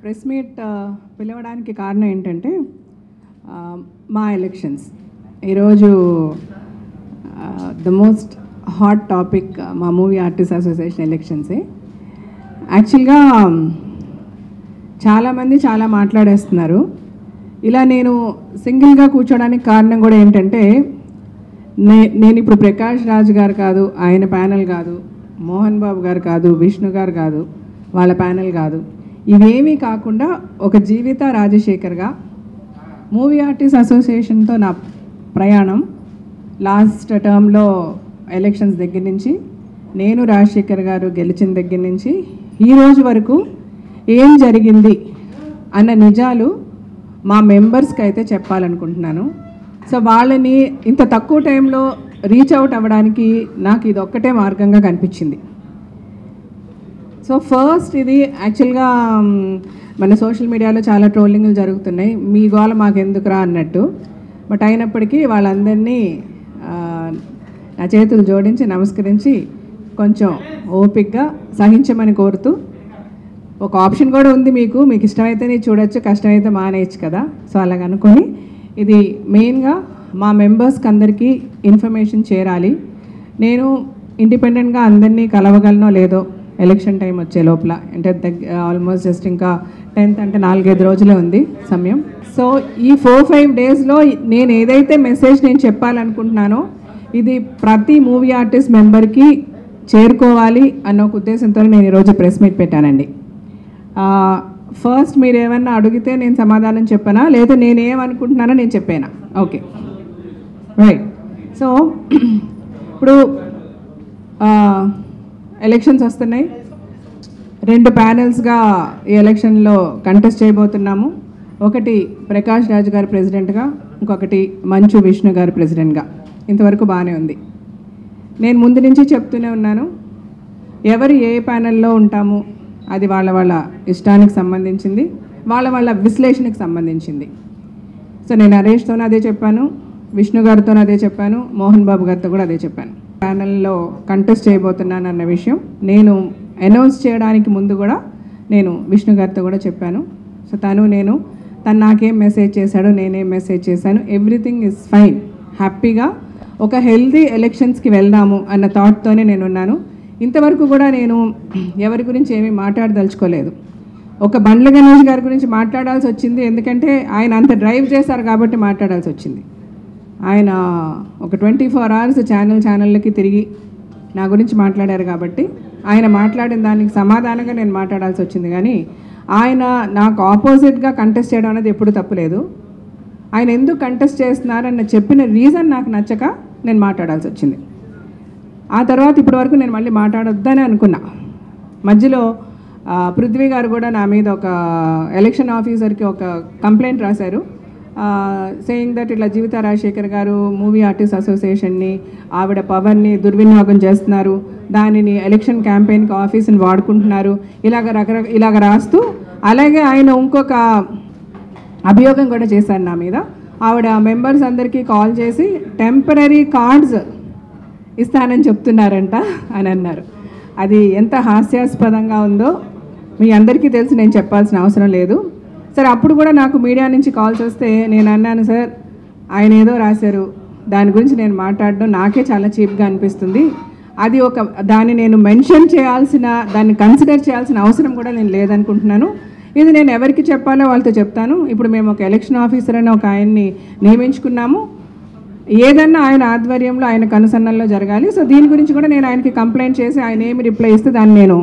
Press meet ఆ, పిలవడానికి కారణం ఏంటంటే ఆ, మా ఎలక్షన్స్ ఈరోజు ద మోస్ట్ హాట్ టాపిక్ మా మూవీ ఆర్టిస్ట్ అసోసియేషన్ ఎలక్షన్సే యాక్చువల్గా చాలామంది చాలా మాట్లాడేస్తున్నారు ఇలా నేను సింగిల్గా కూర్చోడానికి కారణం కూడా ఏంటంటే నే నేను ఇప్పుడు ప్రకాష్ రాజ్ గారు కాదు ఆయన ప్యానెల్ కాదు మోహన్ బాబు గారు కాదు విష్ణు గారు కాదు వాళ్ళ ప్యానెల్ కాదు ఇవేమీ కాకుండా ఒక జీవిత రాజశేఖర్గా మూవీ ఆర్టిస్ట్ అసోసియేషన్తో నా ప్రయాణం లాస్ట్ టర్మ్లో ఎలక్షన్స్ దగ్గర నుంచి నేను రాజశేఖర్ గారు గెలిచిన దగ్గర నుంచి ఈ రోజు వరకు ఏం జరిగింది అన్న నిజాలు మా మెంబర్స్కి అయితే చెప్పాలనుకుంటున్నాను సో వాళ్ళని ఇంత తక్కువ టైంలో రీచ్ అవుట్ అవ్వడానికి నాకు ఇది ఒక్కటే మార్గంగా కనిపించింది సో ఫస్ట్ ఇది యాక్చువల్గా మ్, మన సోషల్ మీడియాలో చాలా ట్రోలింగ్లు జరుగుతున్నాయి మీ గోల మాకు ఎందుకురా అన్నట్టు బట్ అయినప్పటికీ వాళ్ళందరినీ ఆ, నా చేతులు జోడించి నమస్కరించి కొంచెం ఓపిక్గా సహించమని కోరుతూ ఒక ఆప్షన్ కూడా ఉంది మీకు మీకు ఇష్టమైతే నీ చూడొచ్చు కష్టమైతే మానేయచ్చు కదా సో అలాగ అనుకొని ఇది మెయిన్గా మా మెంబర్స్కి అందరికీ ఇన్ఫర్మేషన్ చేరాలి నేను ఇండిపెండెంట్గా అందరినీ కలవగలనో లేదో ఎలక్షన్ టైం వచ్చే లోపల అంటే దగ్గ ఆల్మోస్ట్ జస్ట్ ఇంకా టెన్త్ అంటే నాలుగైదు రోజులే ఉంది సమయం సో ఈ ఫోర్ ఫైవ్ డేస్లో నేను ఏదైతే మెసేజ్ నేను చెప్పాలనుకుంటున్నానో ఇది ప్రతి మూవీ ఆర్టిస్ట్ మెంబర్కి చేరుకోవాలి అన్న ఒక ఉద్దేశంతో నేను ఈరోజు ప్రెస్ మీట్ పెట్టానండి ఫస్ట్ మీరు ఏమన్నా అడిగితే నేను సమాధానం చెప్పనా లేదా నేను ఏమనుకుంటున్నానో నేను చెప్పానా ఓకే రైట్ సో ఇప్పుడు ఎలక్షన్స్ వస్తున్నాయి రెండు ప్యానెల్స్గా ఈ ఎలక్షన్లో కంటెస్ట్ చేయబోతున్నాము ఒకటి ప్రకాష్ రాజ్ గారు ప్రెసిడెంట్గా ఇంకొకటి మంచు విష్ణు గారు ప్రెసిడెంట్గా ఇంతవరకు బాగానే ఉంది నేను ముందు నుంచి చెప్తూనే ఉన్నాను ఎవరు ఏ ప్యానెల్లో ఉంటాము అది వాళ్ళ వాళ్ళ ఇష్టానికి సంబంధించింది వాళ్ళ వాళ్ళ విశ్లేషణకు సంబంధించింది సో నేను నరేష్తోనే అదే చెప్పాను విష్ణు గారితో అదే చెప్పాను మోహన్ బాబు గారితో కూడా అదే చెప్పాను ప్యానెల్లో కంటెస్ట్ చేయబోతున్నాను అన్న విషయం నేను అనౌన్స్ చేయడానికి ముందు కూడా నేను విష్ణు గారితో కూడా చెప్పాను సో తను నేను తను నాకేం మెసేజ్ చేశాడో నేనేం మెసేజ్ చేశాను ఎవ్రీథింగ్ ఇస్ ఫైన్ హ్యాపీగా ఒక హెల్దీ ఎలక్షన్స్కి వెళ్దాము అన్న థాట్తోనే నేను ఉన్నాను ఇంతవరకు కూడా నేను ఎవరి గురించి ఏమీ మాట్లాడదలుచుకోలేదు ఒక బండ్ల గణేష్ గారి గురించి మాట్లాడాల్సి వచ్చింది ఎందుకంటే ఆయన అంత డ్రైవ్ చేశారు కాబట్టి మాట్లాడాల్సి వచ్చింది ఆయన ఒక ట్వంటీ ఫోర్ అవర్స్ ఛానల్ ఛానళ్ళకి తిరిగి నా గురించి మాట్లాడారు కాబట్టి ఆయన మాట్లాడిన దానికి సమాధానంగా నేను మాట్లాడాల్సి వచ్చింది కానీ ఆయన నాకు ఆపోజిట్గా కంటెస్ట్ చేయడం అనేది ఎప్పుడు తప్పులేదు ఆయన ఎందుకు కంటెస్ట్ చేస్తున్నారన్న చెప్పిన రీజన్ నాకు నచ్చక నేను మాట్లాడాల్సి వచ్చింది ఆ తర్వాత ఇప్పటి వరకు నేను మళ్ళీ మాట్లాడొద్దని అనుకున్నా మధ్యలో ఆ, పృథ్వీ గారు కూడా నా మీద ఒక ఎలక్షన్ ఆఫీసర్కి ఒక కంప్లైంట్ రాశారు సేయింగ్ దట్ ఇట్లా జీవిత రాజశేఖర్ గారు మూవీ ఆర్టిస్ట్ అసోసియేషన్ని ఆవిడ పవర్ని దుర్వినియోగం చేస్తున్నారు దానిని ఎలక్షన్ క్యాంపెయిన్కి ఆఫీస్ని వాడుకుంటున్నారు ఇలాగ రకరకాల ఇలాగ రాస్తూ అలాగే ఆయన ఇంకొక అభియోగం కూడా చేశారు నా మీద ఆవిడ మెంబర్స్ అందరికీ కాల్ చేసి టెంపరీ కార్డ్స్ ఇస్తానని చెప్తున్నారంట అని అన్నారు అది ఎంత హాస్యాస్పదంగా ఉందో మీ అందరికీ తెలిసి నేను చెప్పాల్సిన అవసరం లేదు సార్ అప్పుడు కూడా నాకు మీడియా నుంచి కాల్స్ వస్తే నేను అన్నాను సార్ ఆయన ఏదో రాశారు దాని గురించి నేను మాట్లాడడం నాకే చాలా చీప్గా అనిపిస్తుంది అది ఒక దాన్ని నేను మెన్షన్ చేయాల్సిన దాన్ని కన్సిడర్ చేయాల్సిన అవసరం కూడా నేను లేదనుకుంటున్నాను ఇది నేను ఎవరికి చెప్పాలో వాళ్ళతో చెప్తాను ఇప్పుడు మేము ఒక ఎలక్షన్ ఆఫీసర్ అని ఒక ఆయన్ని నియమించుకున్నాము ఏదన్నా ఆయన ఆధ్వర్యంలో ఆయన కనుసన్నల్లో జరగాలి సో దీని గురించి కూడా నేను ఆయనకి కంప్లైంట్ చేసి ఆయన ఏమి రిప్లై ఇస్తే దాన్ని నేను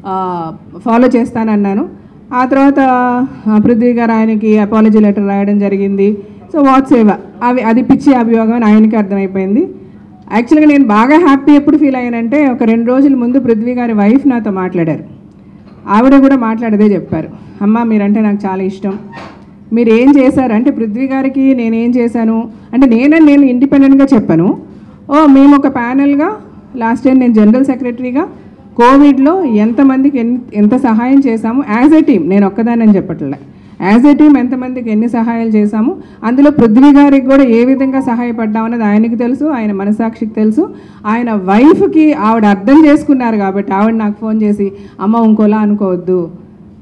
ఫాలో చేస్తానన్నాను ఆ తర్వాత ఆ, పృథ్వీ గారు ఆయనకి అపాలజీ లెటర్ రాయడం జరిగింది సో వాట్సేవ అవి అది పిచ్చి అభియోగం అని ఆయనకి అర్థమైపోయింది యాక్చువల్గా నేను బాగా హ్యాపీ ఎప్పుడు ఫీల్ అయ్యానంటే ఒక రెండు రోజుల ముందు పృథ్వీ గారి వైఫ్ నాతో మాట్లాడారు ఆవిడ కూడా మాట్లాడదే చెప్పారు అమ్మ మీరంటే నాకు చాలా ఇష్టం మీరు ఏం చేశారు అంటే పృథ్వీ గారికి నేను ఏం చేశాను అంటే నేనని నేను ఇండిపెండెంట్గా చెప్పాను ఓ మేము ఒక ప్యానెల్గా లాస్ట్ టైం నేను జనరల్ సెక్రటరీగా కోవిడ్లో ఎంతమందికి ఎన్ ఎంత సహాయం చేశాము యాజ్ ఎ టీమ్ నేను ఒక్కదానని చెప్పట్లే యాజ్ ఎ టీమ్ ఎంతమందికి ఎన్ని సహాయాలు చేశాము అందులో పృథ్వీ గారికి కూడా ఏ విధంగా సహాయపడ్డామన్నది ఆయనకి తెలుసు ఆయన మనసాక్షికి తెలుసు ఆయన వైఫ్కి ఆవిడ అర్థం చేసుకున్నారు కాబట్టి ఆవిడ నాకు ఫోన్ చేసి అమ్మ ఇంకోలా అనుకోవద్దు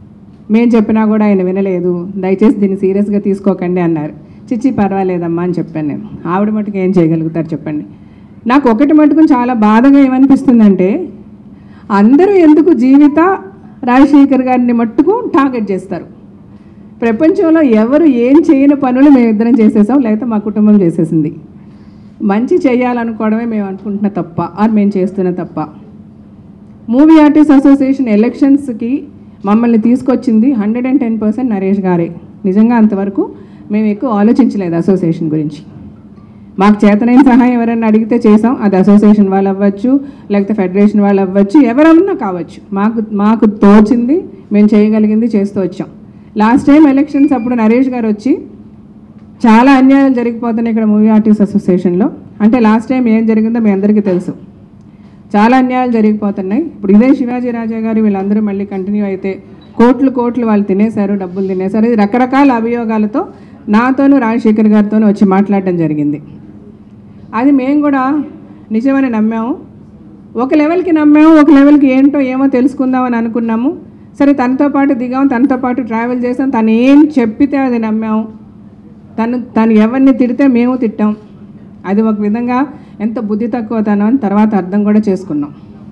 మేము చెప్పినా కూడా ఆయన వినలేదు దయచేసి దీన్ని సీరియస్గా తీసుకోకండి అన్నారు చిచ్చి పర్వాలేదమ్మా అని చెప్పాను నేను ఆవిడ మటుకు ఏం చేయగలుగుతారు చెప్పండి నాకు ఒకటి మటుకు చాలా బాధగా ఏమనిపిస్తుందంటే అందరూ ఎందుకు జీవిత రాజశేఖర్ గారిని మట్టుకు టార్గెట్ చేస్తారు ప్రపంచంలో ఎవరు ఏం చేయని పనులు మేమిద్దరం చేసేసాం లేకపోతే మా కుటుంబం చేసేసింది మంచి చేయాలనుకోవడమే మేము అనుకుంటున్న తప్ప ఆర్ మేము చేస్తున్న తప్ప మూవీ ఆర్టిస్ట్ అసోసియేషన్ ఎలక్షన్స్కి మమ్మల్ని తీసుకొచ్చింది hundred and ten percent Naresh గారే నిజంగా అంతవరకు మేము ఎక్కువ ఆలోచించలేదు అసోసియేషన్ గురించి మాకు చేతనైన సహాయం ఎవరైనా అడిగితే చేసాం అది అసోసియేషన్ వాళ్ళు అవ్వచ్చు లేకపోతే ఫెడరేషన్ వాళ్ళు అవ్వచ్చు ఎవరన్నా కావచ్చు మాకు మాకు తోచింది మేము చేయగలిగింది చేస్తూ వచ్చాం లాస్ట్ టైం ఎలక్షన్స్ అప్పుడు నరేష్ గారు వచ్చి చాలా అన్యాయాలు జరిగిపోతున్నాయి ఇక్కడ మూవీ ఆర్టిస్ట్ అసోసియేషన్లో అంటే లాస్ట్ టైం ఏం జరిగిందో మీ అందరికీ తెలుసు చాలా అన్యాయాలు జరిగిపోతున్నాయి ఇప్పుడు ఇదే శివాజీ రాజా గారు వీళ్ళందరూ మళ్ళీ కంటిన్యూ అయితే కోట్లు కోట్లు వాళ్ళు తినేశారు డబ్బులు తినేశారు ఇది రకరకాల అభియోగాలతో నాతోనూ రాజశేఖర్ గారితోనూ వచ్చి మాట్లాడడం జరిగింది అది మేము కూడా నిజమని నమ్మాము ఒక లెవెల్కి నమ్మాము ఒక లెవెల్కి ఏంటో ఏమో తెలుసుకుందామని అనుకున్నాము సరే తనతో పాటు దిగాం తనతో పాటు ట్రావెల్ చేసాం తను ఏం చెప్పితే అది నమ్మాము తను తను ఎవరిని తిడితే మేము తిట్టాం అది ఒక విధంగా ఎంత బుద్ధి తక్కువ తను అని తర్వాత అర్థం కూడా చేసుకున్నాం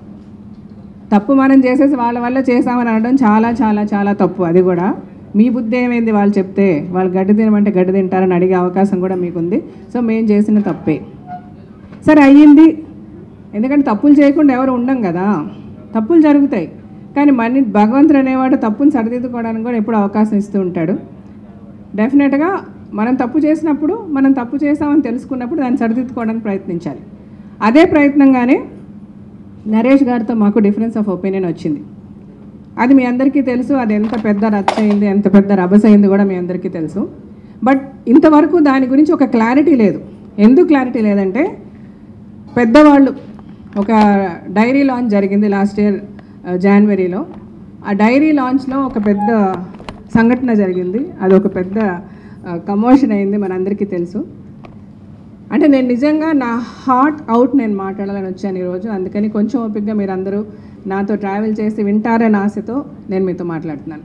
తప్పు మనం చేసేసి వాళ్ళ వల్ల చేసామని అనడం చాలా చాలా చాలా తప్పు అది కూడా మీ బుద్ధి ఏమైంది వాళ్ళు చెప్తే వాళ్ళు గడ్డి తినమంటే గడ్డి తింటారని అడిగే అవకాశం కూడా మీకుంది సో మేము చేసిన తప్పే సరే అయ్యింది ఎందుకంటే తప్పులు చేయకుండా ఎవరు ఉండం కదా తప్పులు జరుగుతాయి కానీ మన భగవంతుడు అనేవాడు తప్పును సరిదిద్దుకోవడానికి కూడా ఎప్పుడు అవకాశం ఇస్తూ ఉంటాడు డెఫినెట్గా మనం తప్పు చేసినప్పుడు మనం తప్పు చేసామని తెలుసుకున్నప్పుడు దాన్ని సరిదిద్దుకోవడానికి ప్రయత్నించాలి అదే ప్రయత్నంగానే నరేష్ గారితో మాకు డిఫరెన్స్ ఆఫ్ ఒపీనియన్ వచ్చింది అది మీ అందరికీ తెలుసు అది ఎంత పెద్ద రచ్చ అయింది ఎంత పెద్ద రభస అయింది కూడా మీ అందరికీ తెలుసు బట్ ఇంతవరకు దాని గురించి ఒక క్లారిటీ లేదు ఎందుకు క్లారిటీ లేదంటే పెద్దవాళ్ళు ఒక డైరీ లాంచ్ జరిగింది లాస్ట్ ఇయర్ జనవరిలో ఆ డైరీ లాంచ్లో ఒక పెద్ద సంఘటన జరిగింది అది ఒక పెద్ద కమోషన్ అయింది మనందరికీ తెలుసు అంటే నేను నిజంగా నా హార్ట్ అవుట్ నేను మాట్లాడాలని వచ్చాను ఈరోజు అందుకని కొంచెం ఓపికగా మీరు అందరూ నాతో ట్రావెల్ చేసి వింటారని ఆశతో నేను మీతో మాట్లాడుతున్నాను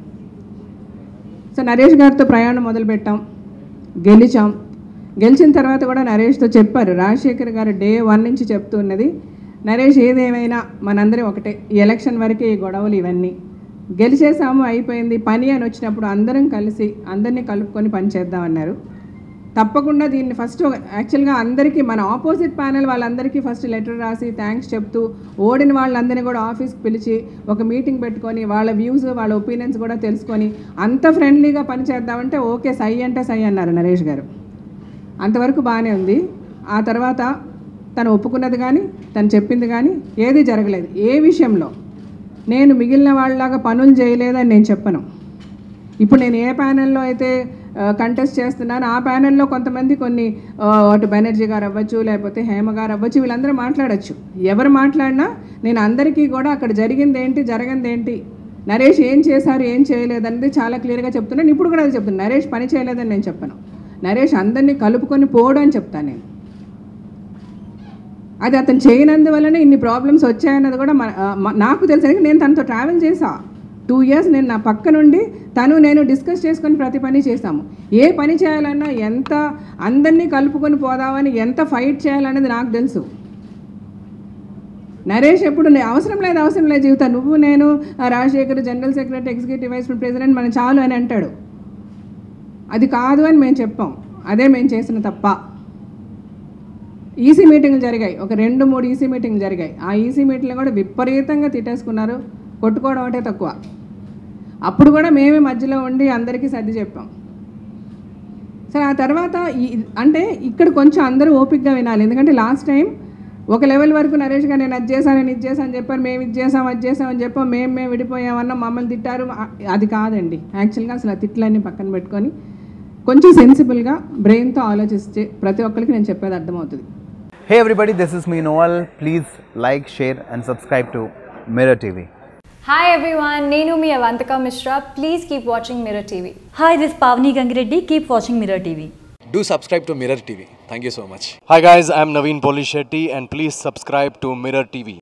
సో నరేష్ గారితో ప్రయాణం మొదలుపెట్టాం గెలిచాం గెలిచిన తర్వాత కూడా నరేష్తో చెప్పారు రాజశేఖర్ గారు డే వన్ నుంచి చెప్తూ ఉన్నది నరేష్ ఏదేమైనా మనందరం ఒకటే ఈ ఎలక్షన్ వరకే ఈ గొడవలు ఇవన్నీ గెలిచేసాము అయిపోయింది పని అని వచ్చినప్పుడు అందరం కలిసి అందరినీ కలుపుకొని పని చేద్దామన్నారు తప్పకుండా దీన్ని ఫస్ట్ యాక్చువల్గా అందరికీ మన ఆపోజిట్ ప్యానెల్ వాళ్ళందరికీ ఫస్ట్ లెటర్ రాసి థ్యాంక్స్ చెప్తూ ఓడిన వాళ్ళందరినీ కూడా ఆఫీస్కి పిలిచి ఒక మీటింగ్ పెట్టుకొని వాళ్ళ వ్యూస్ వాళ్ళ ఒపీనియన్స్ కూడా తెలుసుకొని అంత ఫ్రెండ్లీగా పని చేద్దామంటే ఓకే సై అంటే సై అన్నారు నరేష్ గారు అంతవరకు బాగానే ఉంది ఆ తర్వాత తను ఒప్పుకున్నది కానీ తను చెప్పింది కానీ ఏది జరగలేదు ఏ విషయంలో నేను మిగిలిన వాళ్ళలాగా పనులు చేయలేదని నేను చెప్పను ఇప్పుడు నేను ఏ ప్యానెల్లో అయితే కంటెస్ట్ చేస్తున్నాను ఆ ప్యానెల్లో కొంతమంది కొన్ని ఆ, అటు బెనర్జీ గారు అవ్వచ్చు లేకపోతే హేమ గారు అవ్వచ్చు వీళ్ళందరూ మాట్లాడచ్చు ఎవరు మాట్లాడినా నేను అందరికీ కూడా అక్కడ జరిగింది ఏంటి జరగంది ఏంటి నరేష్ ఏం చేశారు ఏం చేయలేదన్నది చాలా క్లియర్గా చెప్తున్నాను ఇప్పుడు కూడా అది చెప్తున్నాను నరేష్ పని చేయలేదని నేను చెప్పను నరేష్ అందరినీ కలుపుకొని పోవడం అని చెప్తాను నేను అది అతను చేయనందువల్లనే ఇన్ని ప్రాబ్లమ్స్ వచ్చాయన్నది కూడా మన- ఆ, మ- నాకు తెలుసు ఎందుకంటే నేను తనతో ట్రావెల్ చేసా టూ ఇయర్స్ నేను నా పక్క నుండి తను నేను డిస్కస్ చేసుకొని ప్రతి పని చేశాము ఏ పని చేయాలన్నా ఎంత అందరినీ కలుపుకొని పోదామని ఎంత ఫైట్ చేయాలనేది నాకు తెలుసు నరేష్ ఎప్పుడు నే- అవసరం లేదు అవసరం లేదు జీవితం నువ్వు నేను ఆ, Rajasekhar general secretary executive vice president మనం చాలు అని అంటాడు అది కాదు అని మేము చెప్పాం అదే మేము చేసిన తప్ప ఈసీ మీటింగ్లు జరిగాయి ఒక రెండు మూడు ఈసీ మీటింగ్లు జరిగాయి ఆ ఈసీ మీటింగ్లు కూడా విపరీతంగా తిట్టేసుకున్నారు కొట్టుకోవడం అంటే తక్కువ అప్పుడు కూడా మేమే మధ్యలో ఉండి అందరికీ సర్ది చెప్పాం సరే ఆ తర్వాత ఈ అంటే ఇక్కడ కొంచెం అందరూ ఓపిక్గా వినాలి ఎందుకంటే లాస్ట్ టైం ఒక లెవెల్ వరకు నరేష్ గారు నేను అది చేశాను నేను ఇది చేశాను అని చెప్పారు మేము ఇది చేసాం అది చేసాం అని చెప్పాం మేము మేము విడిపోయామన్నా మమ్మల్ని తిట్టారు ఆ- అది కాదండి యాక్చువల్గా అసలు ఆ తిట్లన్నీ పక్కన పెట్టుకొని కొంచెం సెన్సిబుల్గా బ్రెయిన్తో ఆలోచిస్తే ప్రతి ఒక్కరికి నేను చెప్పేది అర్థమవుతుంది Hey everybody, this is me Noel. Please like, share, and subscribe to Mirror TV. Hi everyone, Nenu mi Avantika Mishra. Please keep watching Mirror TV. Hi, this is Pavni Gangireddy. Keep watching Mirror TV. Do subscribe to Mirror TV. Thank you so much. Hi guys, I'm Naveen Polishetty and please subscribe to Mirror TV.